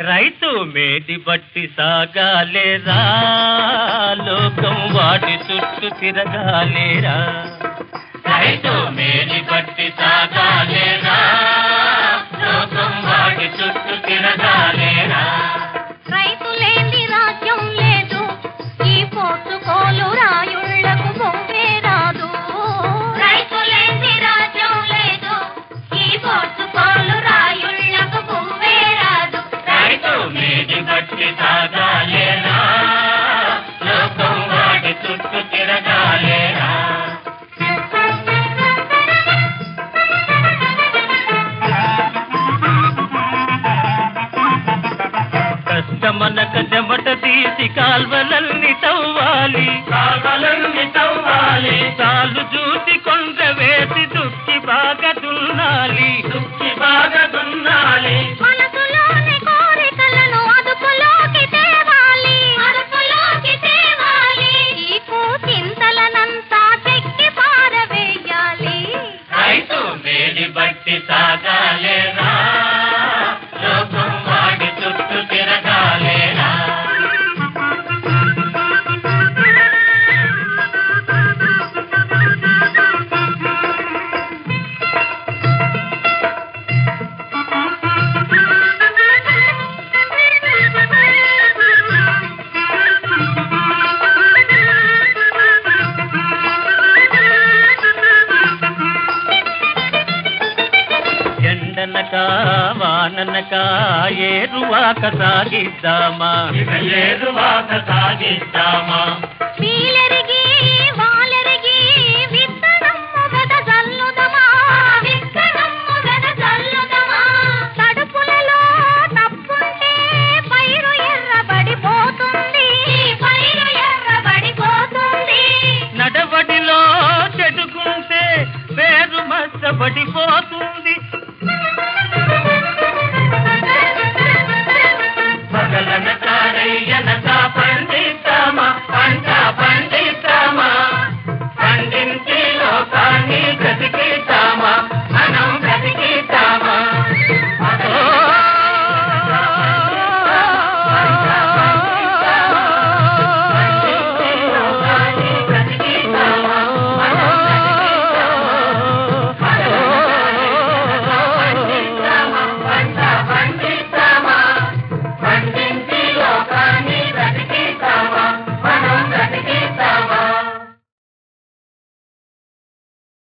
రైతు మేటి బట్టి సాగాలేరా లోకం వాటి చుట్టూ తిరగాలేరా రైతు మేటి బట్టి సాగాలేరా లోకం వాటి చుట్టూ తిరగాలేరా రైతు లేని రాజ్యం లేదు ఈ పోర్చుకోలు రాయుళ్లకు బొమ్మే రాదు రైతు లేని రాజ్యం లేదు ఈ పోర్చుకోలు రాయుళ్లకు బొమ్మే రాదు రైతు మేటి బట్టి సాగాలేరా లోకం వాటి చుట్టూ తిరగాలేరా కష్టమనక చెమట తీసి కాల్వలల్ని తవ్వాలి కాల్వలల్ని తవ్వాలి చాలు చూసి కొండ వేసి దుక్కి బాగా దున్నాలి దుక్కి బాగా దున్నాలి మనసులోని కోరికలను అదుపులోకి తేవాలి అదుపులోకి తేవాలి ఈ చింతలనంతా చెక్కి పారవేయాలి రైతు మేడి బట్టి సాగాలేరా లోకం వాడి చుట్టూ తిరగాలేరా ఎండనక వాననక ఏరువాక సాగిద్దామా ఏరువాక సాగిద్దామా వీలెరిగి